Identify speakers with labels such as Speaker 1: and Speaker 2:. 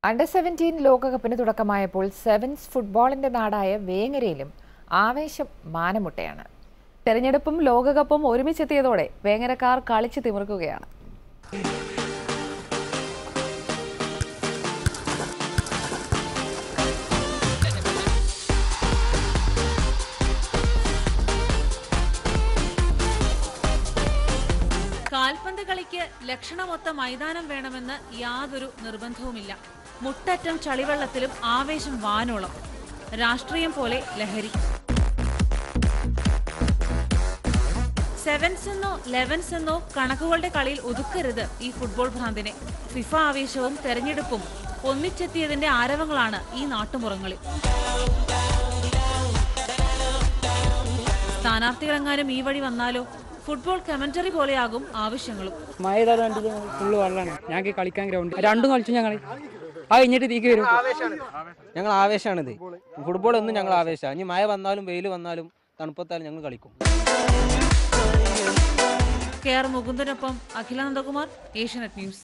Speaker 1: under seventeen ലോകകപ്പിന് തുടക്കമായപ്പോൾ sevens ഫുട്ബോളിന്റെ നാടായ വേങ്ങരയിലും ആവേശം മാനമുട്ടയാണ്
Speaker 2: തെരഞ്ഞെടുപ്പും ലോകകപ്പും ഒരുമിച്ചെത്തിയതോടെ വേങ്ങരക്കാർ കളിച്ചു തിമിർക്കുകയാണ്
Speaker 3: കാൽപന്ത് കളിക്ക് ലക്ഷണമൊത്ത മൈതാനം വേണമെന്ന് യാതൊരു നിർബന്ധവുമില്ല മുട്ടറ്റം ചളിവെള്ളത്തിലും ആവേശം വാനോളം രാഷ്ട്രീയം പോലെ ലഹരി സെവൻസ് എന്നോ ലെവൻസ് എന്നോ കണക്കുകളുടെ കളിയിൽ ഒതുക്കരുത് ഈ ഫുട്ബോൾ ഭ്രാന്തിനെ ഫിഫ ആവേശവും തെരഞ്ഞെടുപ്പും ഒന്നിച്ചെത്തിയതിന്റെ ആരവങ്ങളാണ് ഈ നാട്ടുമുറങ്ങളിൽ സ്ഥാനാർത്ഥികളെങ്ങാനും ഈ വഴി വന്നാലോ ഫുട്ബോൾ കമന്ററി പോലെയാകും ആവശ്യങ്ങളും
Speaker 4: മഴ കണ്ടിട്ട് ഫുള്ള് വെള്ളമാണ് ഞങ്ങൾക്ക് കളിക്കാൻ ഗ്രൗണ്ട് രണ്ടും കളിച്ചു ഞങ്ങൾ ആ കഴിഞ്ഞിട്ട് തീക്ക് വരും
Speaker 5: ഞങ്ങൾ ആവേശമാണിത് ഫുട്ബോൾ എന്നും ഞങ്ങൾ ആവേശമാണ് ഇനി മഴ വന്നാലും വെയിൽ വന്നാലും തണുപ്പത്താലും ഞങ്ങൾ കളിക്കും
Speaker 3: കെ ആർ മുകുന്ദനൊപ്പം അഖിലാനന്ദകുമാർ ഏഷ്യനെറ്റ് ന്യൂസ്